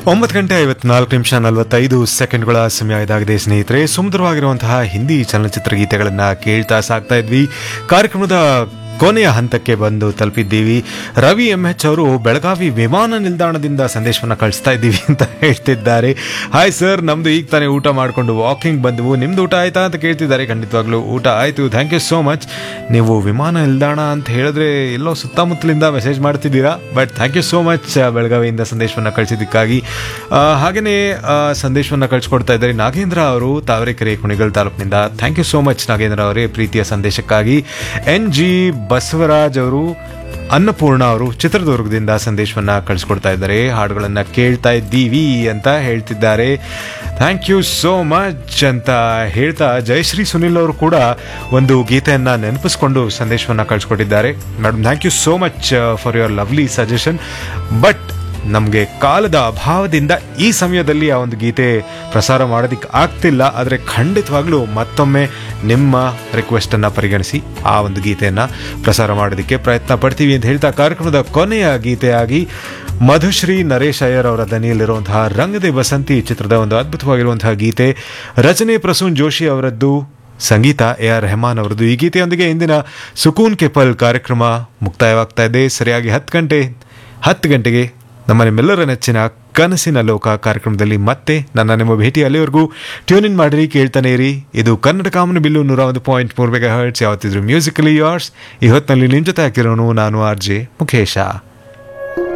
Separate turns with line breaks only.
ಒಂಬತ್ತು ಗಂಟೆ ಐವತ್ನಾಲ್ಕು ನಿಮಿಷ ನಲವತ್ತೈದು ಸೆಕೆಂಡ್ಗಳ ಸಮಯ ಇದಾಗಿದೆ ಸ್ನೇಹಿತರೆ ಸುಂದರವಾಗಿರುವಂತಹ ಹಿಂದಿ ಚಲನಚಿತ್ರ ಗೀತೆಗಳನ್ನು ಕೇಳ್ತಾ ಸಾಕ್ತಾ ಇದ್ವಿ ಕಾರ್ಯಕ್ರಮದ ಕೊನೆಯ ಹಂತಕ್ಕೆ ಬಂದು ತಲುಪಿದ್ದೀವಿ ರವಿ ಎಂ ಎಚ್ ಅವರು ಬೆಳಗಾವಿ ವಿಮಾನ ನಿಲ್ದಾಣದಿಂದ ಸಂದೇಶವನ್ನು ಕಳಿಸ್ತಾ ಇದ್ದೀವಿ ಅಂತ ಹೇಳ್ತಿದ್ದಾರೆ ಹಾಯ್ ಸರ್ ನಮ್ದು ಈಗ ತಾನೇ ಊಟ ಮಾಡಿಕೊಂಡು ವಾಕಿಂಗ್ ಬಂದವು ನಿಮ್ದು ಊಟ ಆಯ್ತಾ ಅಂತ ಕೇಳ್ತಿದ್ದಾರೆ ಖಂಡಿತವಾಗ್ಲೂ ಊಟ ಆಯಿತು ಥ್ಯಾಂಕ್ ಯು ಸೋ ಮಚ್ ನೀವು ವಿಮಾನ ನಿಲ್ದಾಣ ಅಂತ ಹೇಳಿದ್ರೆ ಎಲ್ಲೋ ಸುತ್ತಮುತ್ತಲಿಂದ ಮೆಸೇಜ್ ಮಾಡ್ತಿದ್ದೀರಾ but thank you so much ಬೆಳಗಾವಿಯಿಂದ ಸಂದೇಶವನ್ನು ಕಳಿಸಿದ್ದಕ್ಕಾಗಿ ಹಾಗೆಯೇ ಸಂದೇಶವನ್ನು ಕಳಿಸ್ಕೊಡ್ತಾ ಇದ್ದಾರೆ ನಾಗೇಂದ್ರ ಅವರು ತಾವರೆಕೆರೆ ಕುಣಿಗಲ್ ತಾಲೂಕಿನಿಂದ thank you so much Nagendra ಅವರೇ ಪ್ರೀತಿಯ ಸಂದೇಶಕ್ಕಾಗಿ ಎನ್ ಜಿ ಬಸವರಾಜ್ ಅವರು ಅನ್ನಪೂರ್ಣ ಅವರು ಚಿತ್ರದುರ್ಗದಿಂದ ಸಂದೇಶವನ್ನ ಕಳಿಸ್ಕೊಡ್ತಾ ಇದ್ದಾರೆ ಹಾಡುಗಳನ್ನ ಕೇಳ್ತಾ ಇದ್ದೀವಿ ಅಂತ ಹೇಳ್ತಿದ್ದಾರೆ ಥ್ಯಾಂಕ್ ಯು ಸೋ ಮಚ್ ಅಂತ ಹೇಳ್ತಾ ಜಯಶ್ರೀ ಸುನಿಲ್ ಅವರು ಕೂಡ ಒಂದು ಗೀತೆಯನ್ನ ನೆನಪಿಸ್ಕೊಂಡು ಸಂದೇಶವನ್ನ ಕಳಿಸ್ಕೊಟ್ಟಿದ್ದಾರೆ madam thank you so much for your lovely suggestion but ನಮಗೆ ಕಾಲದ ಅಭಾವದಿಂದ ಈ ಸಮಯದಲ್ಲಿ ಆ ಒಂದು ಗೀತೆ ಪ್ರಸಾರ ಮಾಡೋದಕ್ಕೆ ಆಗ್ತಿಲ್ಲ ಆದರೆ ಖಂಡಿತವಾಗ್ಲೂ ಮತ್ತೊಮ್ಮೆ ನಿಮ್ಮ ರಿಕ್ವೆಸ್ಟನ್ನು ಪರಿಗಣಿಸಿ ಆ ಒಂದು ಗೀತೆಯನ್ನು ಪ್ರಸಾರ ಮಾಡೋದಕ್ಕೆ ಪ್ರಯತ್ನ ಪಡ್ತೀವಿ ಅಂತ ಹೇಳ್ತಾ ಕಾರ್ಯಕ್ರಮದ ಕೊನೆಯ ಗೀತೆಯಾಗಿ ಮಧುಶ್ರೀ ನರೇಶ್ ಅಯ್ಯರ್ ಅವರ ದನಿಯಲ್ಲಿರುವಂತಹ ರಂಗದೆ ಬಸಂತಿ ಚಿತ್ರದ ಒಂದು ಅದ್ಭುತವಾಗಿರುವಂತಹ ಗೀತೆ ರಚನೆ ಪ್ರಸೂನ್ ಜೋಶಿ ಅವರದ್ದು ಸಂಗೀತ ಎ ಆರ್ ರೆಹಮಾನ್ ಅವರದ್ದು ಈ ಗೀತೆಯೊಂದಿಗೆ ಇಂದಿನ ಸುಕೂನ್ ಕೆಪಲ್ ಕಾರ್ಯಕ್ರಮ ಮುಕ್ತಾಯವಾಗ್ತಾ ಇದೆ ಸರಿಯಾಗಿ ಹತ್ತು ಗಂಟೆ ಹತ್ತು ಗಂಟೆಗೆ ನಮ್ಮ ನಿಮ್ಮೆಲ್ಲರ ನೆಚ್ಚಿನ ಕನಸಿನ ಲೋಕ ಕಾರ್ಯಕ್ರಮದಲ್ಲಿ ಮತ್ತೆ ನನ್ನ ನಿಮ್ಮ ಭೇಟಿ ಅಲ್ಲಿವರೆಗೂ ಟ್ಯೂನ್ ಇನ್ ಮಾಡಿರಿ ಕೇಳ್ತಾನೆ ಇರಿ ಇದು ಕನ್ನಡ ಕಾಮನ ಬಿಲ್ಲು ನೂರ ಒಂದು ಪಾಯಿಂಟ್ ಮೂರು ಬೇಗ ಹರ್ಟ್ಸ್ ಯಾವತ್ತಿದ್ರು ಮ್ಯೂಸಿಕಲಿ ಯಾರ್ಸ್ ಈ ಹೊತ್ತಿನಲ್ಲಿ ನಿಮ್ಮ ಜೊತೆ ಹಾಕಿರೋನು ನಾನು ಆರ್ ಜೆ ಮುಖೇಶ